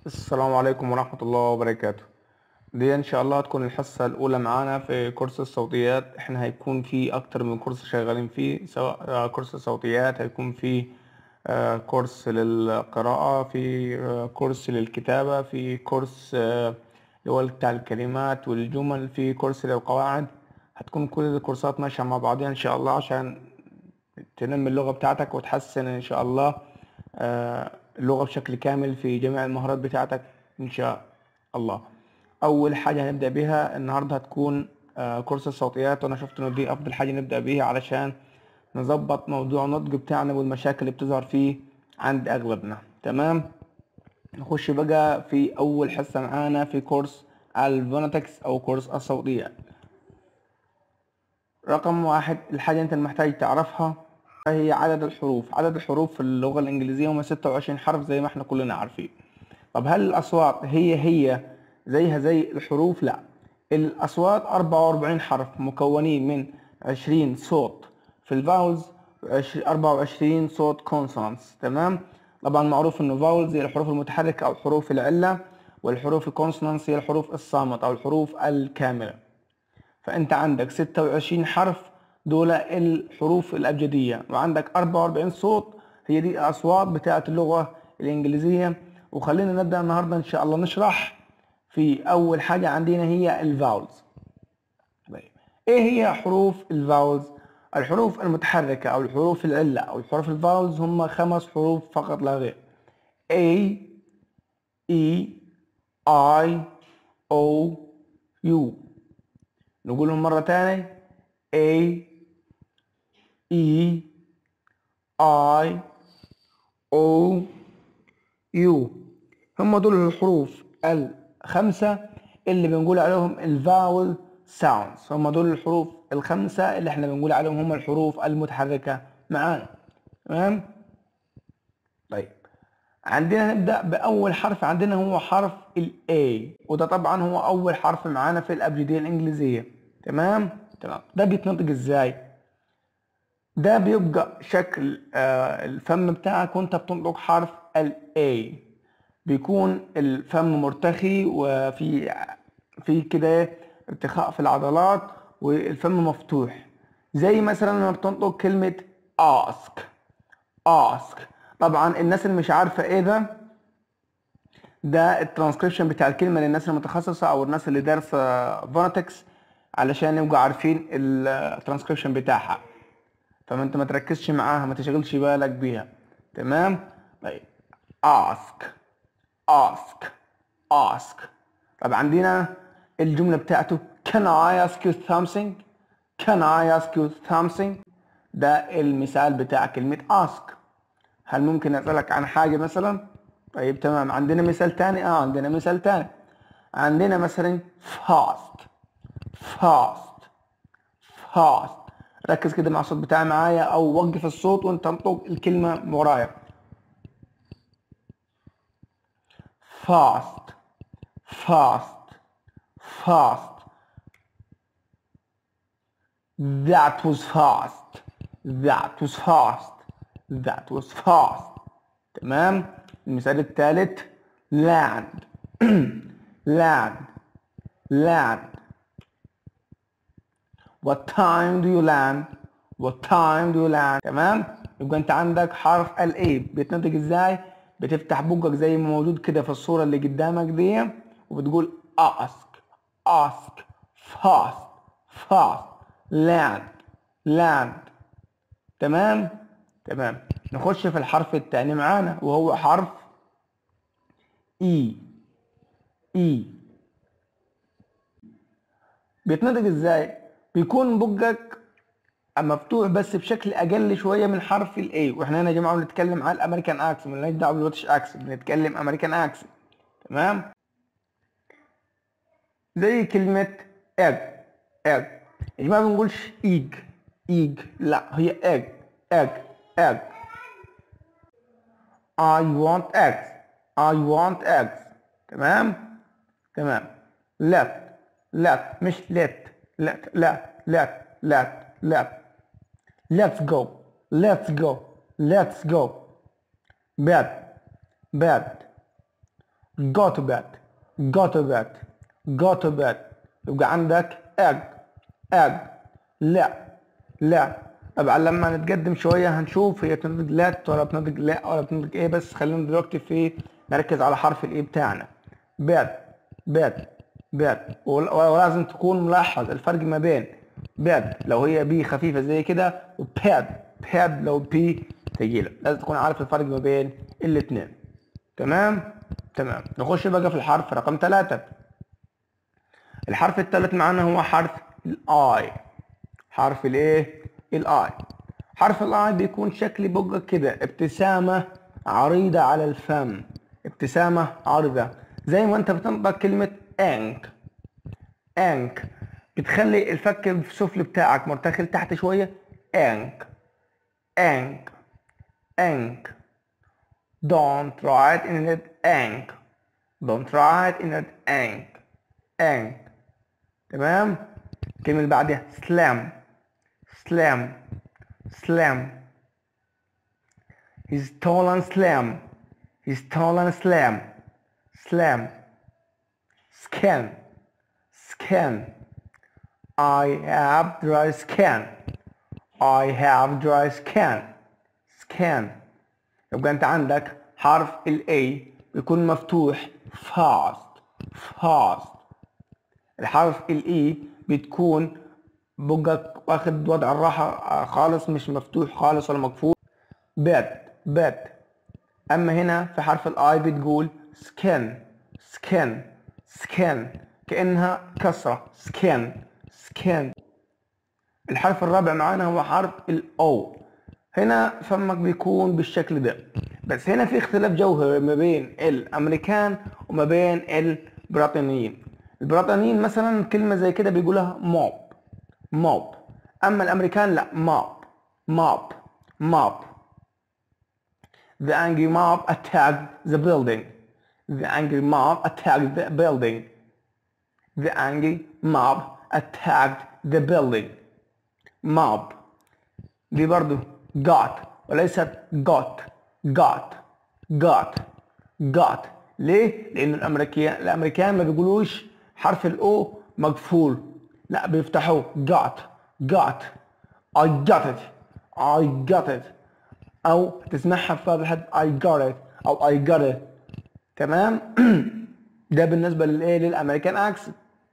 السلام عليكم ورحمة الله وبركاته دي ان شاء الله هتكون الحصة الاولى معانا في كورس الصوتيات احنا هيكون في اكتر من كورس شغالين فيه سواء آه، كورس الصوتيات هيكون في آه، كورس للقراءة في آه، كورس للكتابة في كورس آه، اللي هو بتاع الكلمات والجمل في كورس للقواعد هتكون كل الكورسات ماشية مع بعضها ان شاء الله عشان تنمي اللغة بتاعتك وتحسن ان شاء الله آه، اللغة بشكل كامل في جميع المهارات بتاعتك ان شاء الله اول حاجة هنبدأ بيها النهاردة هتكون آه، كورس الصوتيات وانا شفت انه دي افضل حاجة نبدأ بيها علشان نظبط موضوع النطق بتاعنا والمشاكل اللي بتظهر فيه عند اغلبنا تمام نخش بقى في اول حصة معانا في كورس الفوناتكس او كورس الصوتيات رقم واحد الحاجة انت محتاج تعرفها هي عدد الحروف عدد الحروف في اللغة الإنجليزية هم 26 حرف زي ما احنا كلنا عارفين طب هل الأصوات هي هي زيها زي الحروف لا الأصوات 44 حرف مكونين من 20 صوت في الفاولز 24 صوت كونسونانتس تمام طبعا معروف انه فاولز هي الحروف المتحركة او حروف العلة والحروف الكونسونانتس هي الحروف الصامتة او الحروف الكاملة فانت عندك 26 حرف دول الحروف الابجديه وعندك 44 صوت هي دي الاصوات بتاعه اللغه الانجليزيه وخلينا نبدا النهارده ان شاء الله نشرح في اول حاجه عندنا هي الفاولز طيب ايه هي حروف الفاولز الحروف المتحركه او الحروف العله او الحروف الفاولز هم خمس حروف فقط لا غير A E I O U نقولهم مرة تاني A E I O U هم دول الحروف الخمسة اللي بنقول عليهم الفاول ساوندز هم دول الحروف الخمسة اللي احنا بنقول عليهم هم الحروف المتحركة معانا تمام طيب عندنا نبدأ بأول حرف عندنا هو حرف ال A وده طبعا هو أول حرف معانا في الأبجدية الإنجليزية تمام تمام ده بيتنطق إزاي ده بيبقى شكل آه الفم بتاعك وانت بتنطق حرف ال A بيكون الفم مرتخي وفي في كده ارتخاء في العضلات والفم مفتوح زي مثلا لما بتنطق كلمة ask ask طبعا الناس اللي مش عارفة ايه ده ده الترانسكريبشن بتاع الكلمة للناس المتخصصة او الناس اللي دارسة فوناتكس علشان يبقوا عارفين الترانسكريبشن بتاعها فما انت ما تركزش معاها ما تشغلش بالك بيها تمام طيب ask ask ask طب عندنا الجملة بتاعته can I ask you something can I ask you something ده المثال بتاع كلمة ask هل ممكن اسألك عن حاجة مثلا طيب تمام عندنا مثال تاني اه عندنا مثال تاني عندنا مثلا fast fast fast ركز كده مع الصوت بتاعي معايا او وقف الصوت وانت انطق الكلمة ورايا fast fast fast that was fast that was fast that was fast تمام المثال الثالث land land land what time do you land what time do you land تمام يبقى انت عندك حرف ال A بيتنطق ازاي بتفتح بقك زي ما موجود كده في الصورة اللي قدامك دي وبتقول ask ask fast fast land land تمام تمام نخش في الحرف الثاني معانا وهو حرف E E بيتنطق ازاي بيكون بقك مفتوح بس بشكل اقل شويه من حرف الاي واحنا هنا يا جماعه بنتكلم على الامريكان اكسنت مالناش دعوه بالبريتش اكسنت بنتكلم امريكان اكسنت تمام زي كلمه اج اج يا جماعه ما بنقولش ايج ايج لا هي اج اج اج I want eggs I want eggs تمام تمام let let مش let let let let let let let's go let's go let's go bed bed go to bed go to bed go to bed يبقى عندك egg egg لا لا طبعا لما نتقدم شوية هنشوف هي بتنطق لات ولا بتنطق لا ولا بتنطق ايه بس خلينا دلوقتي في نركز على حرف الايه بتاعنا بيت بيت بيت ولازم تكون ملاحظ الفرق ما بين بيت لو هي بي خفيفة زي كده وباد باد لو بي ثقيلة لازم تكون عارف الفرق ما بين الاثنين تمام تمام نخش بقى في الحرف رقم ثلاثة الحرف الثالث معانا هو حرف الاي حرف الايه الاي حرف الاي بيكون شكل بقى كده ابتسامة عريضة على الفم ابتسامة عريضة زي ما انت بتنطق كلمة انك انك بتخلي الفك السفلي بتاعك مرتخي لتحت شوية انك انك انك don't write in it انك don't write in it انك انك تمام الكلمة اللي بعدها slam slam slam he's tall and slam he's tall and slam slam scan scan I have dry skin I have dry skin scan يبقى انت عندك حرف ال A بيكون مفتوح fast fast الحرف ال E بتكون بقى واخد وضع الراحة خالص مش مفتوح خالص ولا مقفول بيت بيت اما هنا في حرف الاي بتقول skin skin skin كأنها كسرة skin skin الحرف الرابع معانا هو حرف الاو هنا فمك بيكون بالشكل ده بس هنا في اختلاف جوهري ما بين الامريكان وما بين البريطانيين البريطانيين مثلا كلمة زي كده بيقولها موب موب اما الامريكان لا موب موب موب The angry mob attacked the building. The angry mob attacked the building. The angry mob attacked the building. Mob. دي برضو got وليست got got got got ليه؟ لأن الأمريكان الأمريكان ما بيقولوش حرف الأو مقفول لا بيفتحوه got got I got it I got it أو تسمعها في باب الحد I got it أو I got it تمام ده بالنسبة للإيه للأمريكان أكسنت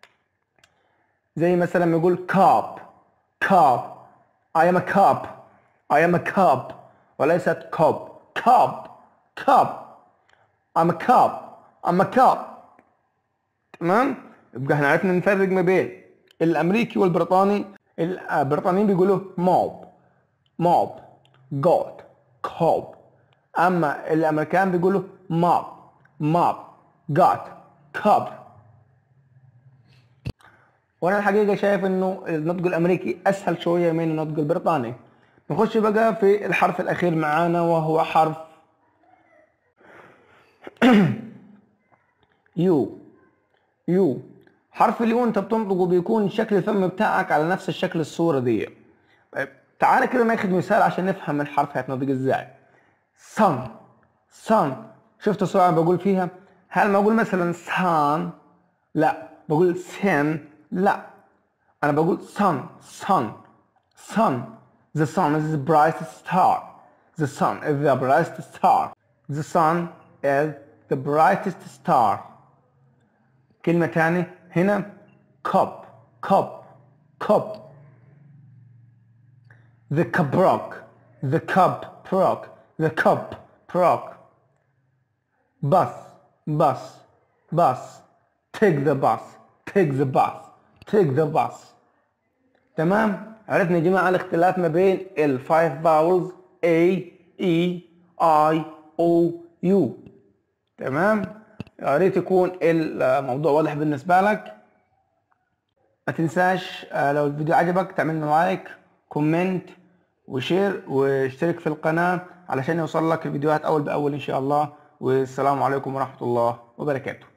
زي مثلا ما يقول cop cop I am a cop I am a cop وليست cop cop cop I'm a cop I'm a cop تمام يبقى احنا عرفنا نفرق ما بين الامريكي والبريطاني البريطانيين بيقولوا موب موب جوت كوب اما الامريكان بيقولوا موب موب جوت كوب وانا الحقيقه شايف انه النطق الامريكي اسهل شويه من النطق البريطاني نخش بقى في الحرف الاخير معانا وهو حرف يو يو حرف اليو انت بتنطقه بيكون شكل الفم بتاعك على نفس الشكل الصوره دي طيب تعالى كده ناخد مثال عشان نفهم الحرف هيتنطق ازاي sun sun شفت الصوره اللي بقول فيها هل ما اقول مثلا sun لا بقول sin لا انا بقول sun sun sun the sun is the brightest star the sun is the brightest star the sun is the brightest star كلمة تاني هنا cup cup cup the cup broke the cup broke the cup broke bus bus bus take the bus take the bus take the bus تمام عرفنا يا جماعة الاختلاف ما بين ال five vowels A E I O U تمام يا ريت يكون الموضوع واضح بالنسبة لك ما تنساش لو الفيديو عجبك تعمل لايك كومنت وشير واشترك في القناة علشان يوصل لك الفيديوهات أول بأول إن شاء الله والسلام عليكم ورحمة الله وبركاته